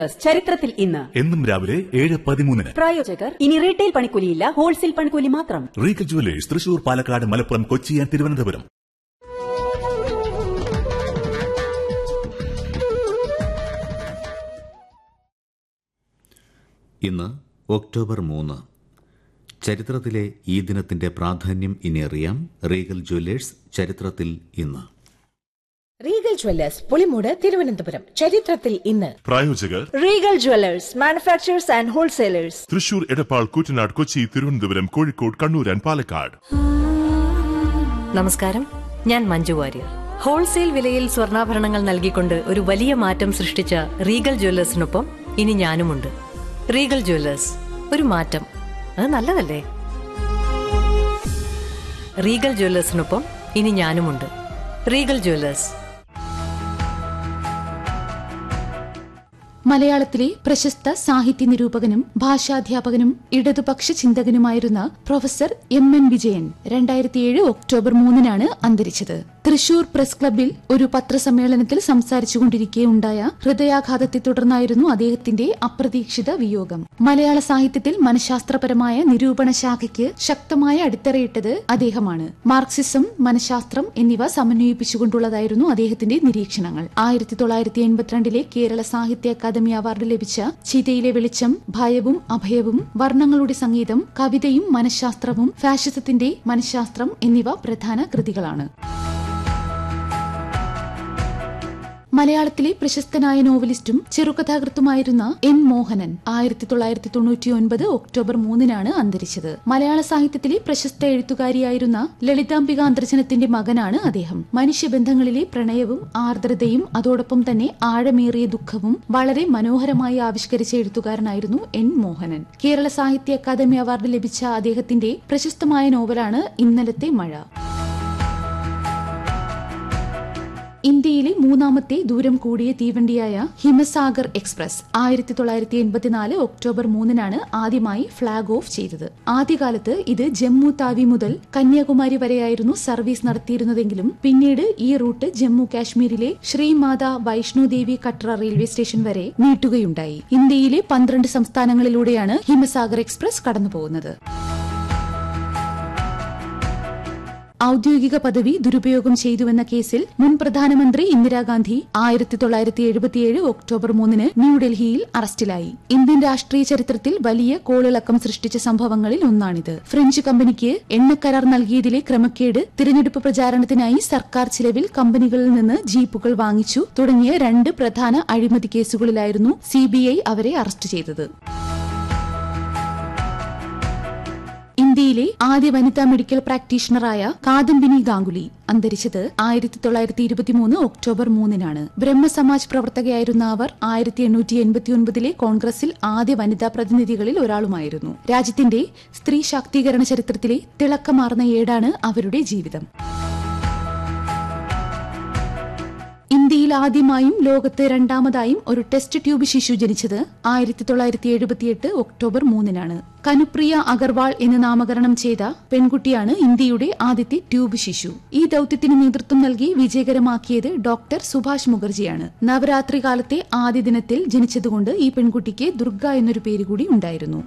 ചരിത്രത്തിൽ ഇന്ന് എന്നും രാവിലെ ഏഴ് പതിമൂന്നിന് പ്രായോജകർ ഇനി റീറ്റെയിൽ പണിക്കൂലിയില്ല ഹോൾസെയിൽ പണിക്കൂലി മാത്രം regal jewellers Thrissur Palakkad Malappuram Kochi and Thiruvananthapuram ഇന്ന് ഒക്ടോബർ മൂന്ന് ചരിത്രത്തിലെ ഈ ദിനത്തിന്റെ പ്രാധാന്യം ഇനി അറിയാം റീഗൽ ജ്വല്ലേഴ്സ് ചരിത്രത്തിൽ ഇന്ന് റീഗൽ ജ്വല്ലേഴ്സ് പുളിമൂട് തിരുവനന്തപുരം ചരിത്രത്തിൽ ഇന്ന് പ്രായോജകർ regal jewellers manufacturers and wholesalers Thrissur Edappal Koottanad Kochi Thiruvananthapuram Kozhikode Kannur and Palakkad നമസ്കാരം ഞാൻ മഞ്ജു വാര്യർ ഹോൾസെയിൽ വിലയിൽ സ്വർണ്ണാഭരണങ്ങൾ നൽകിക്കൊണ്ട് ഒരു വലിയ മാറ്റം സൃഷ്ടിച്ച റീഗൽ ജ്വല്ലേഴ്സിനൊപ്പം ഇനി ഞാനുമുണ്ട് റീഗൽ ജ്വല്ലേഴ്സ് ഒരു മാറ്റം അത് നല്ലതല്ലേ റീഗൽ ജ്വല്ലേഴ്സിനൊപ്പം ഇനി ഞാനുമുണ്ട് റീഗൽ ജ്വല്ലേഴ്സ് മലയാളത്തിലെ പ്രശസ്ത സാഹിത്യ നിരൂപകനും ഭാഷാധ്യാപകനും ഇടതുപക്ഷ ചിന്തകനുമായിരുന്ന പ്രൊഫസർ എം എൻ വിജയൻ രണ്ടായിരത്തിയേഴ് ഒക്ടോബർ മൂന്നിനാണ് അന്തരിച്ചത് തൃശൂർ പ്രസ് ക്ലബ്ബിൽ ഒരു പത്രസമ്മേളനത്തിൽ സംസാരിച്ചുകൊണ്ടിരിക്കെ ഉണ്ടായ ഹൃദയാഘാതത്തെ തുടർന്നായിരുന്നു അദ്ദേഹത്തിന്റെ അപ്രതീക്ഷിത വിയോഗം മലയാള സാഹിത്യത്തിൽ മനഃശാസ്ത്രപരമായ നിരൂപണ ശാഖയ്ക്ക് ശക്തമായ അടിത്തറയിട്ടത് അദ്ദേഹമാണ് മാർക്സിസം മനഃശാസ്ത്രം എന്നിവ സമന്വയിപ്പിച്ചുകൊണ്ടുള്ളതായിരുന്നു അദ്ദേഹത്തിന്റെ നിരീക്ഷണങ്ങൾ ആയിരത്തി തൊള്ളായിരത്തി എൺപത്തിരണ്ടിലെ കേരള സാഹിത്യ അക്കാദമി അവാർഡ് ലഭിച്ച ചിതയിലെ വെളിച്ചം ഭയവും അഭയവും വർണ്ണങ്ങളുടെ സംഗീതം കവിതയും മനഃശാസ്ത്രവും ഫാഷിസത്തിന്റെ മനഃശാസ്ത്രം എന്നിവ പ്രധാന കൃതികളാണ് മലയാളത്തിലെ പ്രശസ്തനായ നോവലിസ്റ്റും ചെറുകഥാകൃത്തുമായിരുന്ന എൻ മോഹനൻ ആയിരത്തി തൊള്ളായിരത്തി തൊണ്ണൂറ്റി ഒൻപത് ഒക്ടോബർ മൂന്നിനാണ് അന്തരിച്ചത് മലയാള സാഹിത്യത്തിലെ പ്രശസ്ത എഴുത്തുകാരിയായിരുന്ന ലളിതാംബിക അന്തർജനത്തിന്റെ മകനാണ് അദ്ദേഹം മനുഷ്യബന്ധങ്ങളിലെ പ്രണയവും ആർദ്രതയും അതോടൊപ്പം തന്നെ ആഴമേറിയ ദുഃഖവും വളരെ മനോഹരമായി ആവിഷ്കരിച്ച എഴുത്തുകാരനായിരുന്നു എൻ മോഹനൻ കേരള സാഹിത്യ അക്കാദമി അവാർഡ് ലഭിച്ച അദ്ദേഹത്തിന്റെ പ്രശസ്തമായ നോവലാണ് ഇന്നലത്തെ മഴ ഇന്ത്യയിലെ മൂന്നാമത്തെ ദൂരം കൂടിയ തീവണ്ടിയായ ഹിമസാഗർ എക്സ്പ്രസ് ആയിരത്തി തൊള്ളായിരത്തി എൺപത്തിനാല് ഒക്ടോബർ മൂന്നിനാണ് ആദ്യമായി ഫ്ളാഗ് ഓഫ് ചെയ്തത് ആദ്യകാലത്ത് ഇത് ജമ്മു താവി മുതൽ കന്യാകുമാരി വരെയായിരുന്നു സർവീസ് നടത്തിയിരുന്നതെങ്കിലും പിന്നീട് ഈ റൂട്ട് ജമ്മു കാശ്മീരിലെ ശ്രീമാത വൈഷ്ണോദേവി കട്ര റെയിൽവേ സ്റ്റേഷൻ വരെ നീട്ടുകയുണ്ടായി ഇന്ത്യയിലെ പന്ത്രണ്ട് സംസ്ഥാനങ്ങളിലൂടെയാണ് ഹിമസാഗർ എക്സ്പ്രസ് കടന്നുപോകുന്നത് ഔദ്യോഗിക പദവി ദുരുപയോഗം ചെയ്തുവെന്ന കേസിൽ മുൻ പ്രധാനമന്ത്രി ഇന്ദിരാഗാന്ധി ആയിരത്തി തൊള്ളായിരത്തി എഴുപത്തിയേഴ് ഒക്ടോബർ മൂന്നിന് ന്യൂഡൽഹിയിൽ അറസ്റ്റിലായി ഇന്ത്യൻ രാഷ്ട്രീയ ചരിത്രത്തിൽ വലിയ കോളിളക്കം സൃഷ്ടിച്ച സംഭവങ്ങളിൽ ഒന്നാണിത് ഫ്രഞ്ച് കമ്പനിക്ക് എണ്ണക്കരാർ നൽകിയതിലെ ക്രമക്കേട് തിരഞ്ഞെടുപ്പ് പ്രചാരണത്തിനായി സർക്കാർ ചിലവിൽ കമ്പനികളിൽ നിന്ന് ജീപ്പുകൾ വാങ്ങിച്ചു തുടങ്ങിയ രണ്ട് പ്രധാന അഴിമതി കേസുകളിലായിരുന്നു സിബിഐ അവരെ അറസ്റ്റ് ചെയ്തത് ഇന്ത്യയിലെ ആദ്യ വനിതാ മെഡിക്കൽ പ്രാക്ടീഷണറായ കാദംബിനി ഗാംഗുലി അന്തരിച്ചത് ആയിരത്തി തൊള്ളായിരത്തി ഇരുപത്തിമൂന്ന് ഒക്ടോബർ മൂന്നിനാണ് ബ്രഹ്മസമാജ് പ്രവർത്തകയായിരുന്ന അവർ ആയിരത്തി എണ്ണൂറ്റി എൺപത്തിയൊൻപതിലെ കോൺഗ്രസിൽ ആദ്യ വനിതാ പ്രതിനിധികളിൽ ഒരാളുമായിരുന്നു രാജ്യത്തിന്റെ സ്ത്രീ ശാക്തീകരണ ചരിത്രത്തിലെ തിളക്കമാർന്ന ഏടാണ് അവരുടെ ജീവിതം ഇന്ത്യയിൽ ആദ്യമായും ലോകത്ത് രണ്ടാമതായും ഒരു ടെസ്റ്റ് ട്യൂബ് ശിശു ജനിച്ചത് ആയിരത്തി തൊള്ളായിരത്തി എഴുപത്തിയെട്ട് ഒക്ടോബർ മൂന്നിനാണ് കനുപ്രിയ അഗർവാൾ എന്ന് നാമകരണം ചെയ്ത പെൺകുട്ടിയാണ് ഇന്ത്യയുടെ ആദ്യത്തെ ട്യൂബ് ശിശു ഈ ദൌത്യത്തിന് നേതൃത്വം നൽകി വിജയകരമാക്കിയത് ഡോക്ടർ സുഭാഷ് മുഖർജിയാണ് നവരാത്രി കാലത്തെ ആദ്യ ദിനത്തിൽ ജനിച്ചതുകൊണ്ട് ഈ പെൺകുട്ടിക്ക് ദുർഗ എന്നൊരു പേര് കൂടി ഉണ്ടായിരുന്നു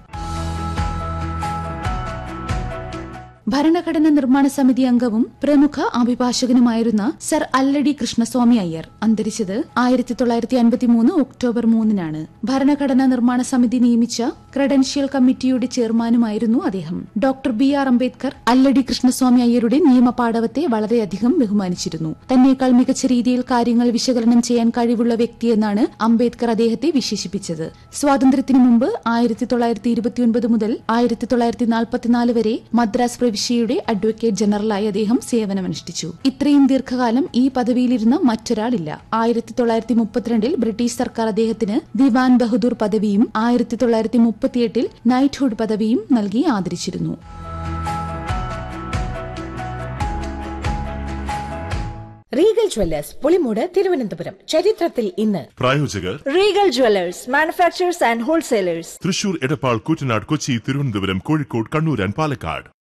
ഭരണഘടന നിർമ്മാണ സമിതി അംഗവും പ്രമുഖ അഭിഭാഷകനുമായിരുന്ന സർ അല്ലടി കൃഷ്ണസ്വാമി അയ്യർ അന്തരിച്ചത് ആയിരത്തി തൊള്ളായിരത്തി അൻപത്തിമൂന്ന് ഒക്ടോബർ മൂന്നിനാണ് ഭരണഘടനാ നിർമ്മാണ സമിതി നിയമിച്ച ക്രെഡൻഷ്യൽ കമ്മിറ്റിയുടെ ചെയർമാനുമായിരുന്നു അദ്ദേഹം ഡോക്ടർ ബി ആർ അംബേദ്കർ അല്ലടി കൃഷ്ണസ്വാമി അയ്യരുടെ നിയമപാടവത്തെ വളരെയധികം ബഹുമാനിച്ചിരുന്നു തന്നേക്കാൾ മികച്ച രീതിയിൽ കാര്യങ്ങൾ വിശകലനം ചെയ്യാൻ കഴിവുള്ള വ്യക്തിയെന്നാണ് അംബേദ്കർ അദ്ദേഹത്തെ വിശേഷിപ്പിച്ചത് സ്വാതന്ത്ര്യത്തിനു മുമ്പ് ആയിരത്തി തൊള്ളായിരത്തി ഇരുപത്തിയൊൻപത് മുതൽ ആയിരത്തി തൊള്ളായിരത്തി നാൽപ്പത്തിനാല് വരെ മദ്രാസ് പ്രവിശ്യയുടെ അഡ്വക്കേറ്റ് ജനറലായി അദ്ദേഹം സേവനമനുഷ്ഠിച്ചു ഇത്രയും ദീർഘകാലം ഈ പദവിയിലിരുന്ന മറ്റൊരാളില്ല ആയിരത്തി തൊള്ളായിരത്തി മുപ്പത്തിരണ്ടിൽ ബ്രിട്ടീഷ് സർക്കാർ അദ്ദേഹത്തിന് ദിവാൻ ബഹദൂർ പദവിയും ആയിരത്തി തൊള്ളായിരത്തി മുപ്പത്തിയെട്ടിൽ നൈറ്റ്ഹുഡ് പദവിയും നൽകി ആദരിച്ചിരുന്നു റീഗൽ ജ്വല്ലേഴ്സ് പുളിമൂട് തിരുവനന്തപുരം ചരിത്രത്തിൽ ഇന്ന് പ്രായോജകർ regal jewellers manufacturers and wholesalers Thrissur Edappal Koottanad Kochi Thiruvananthapuram Kozhikode Kannur and Palakkad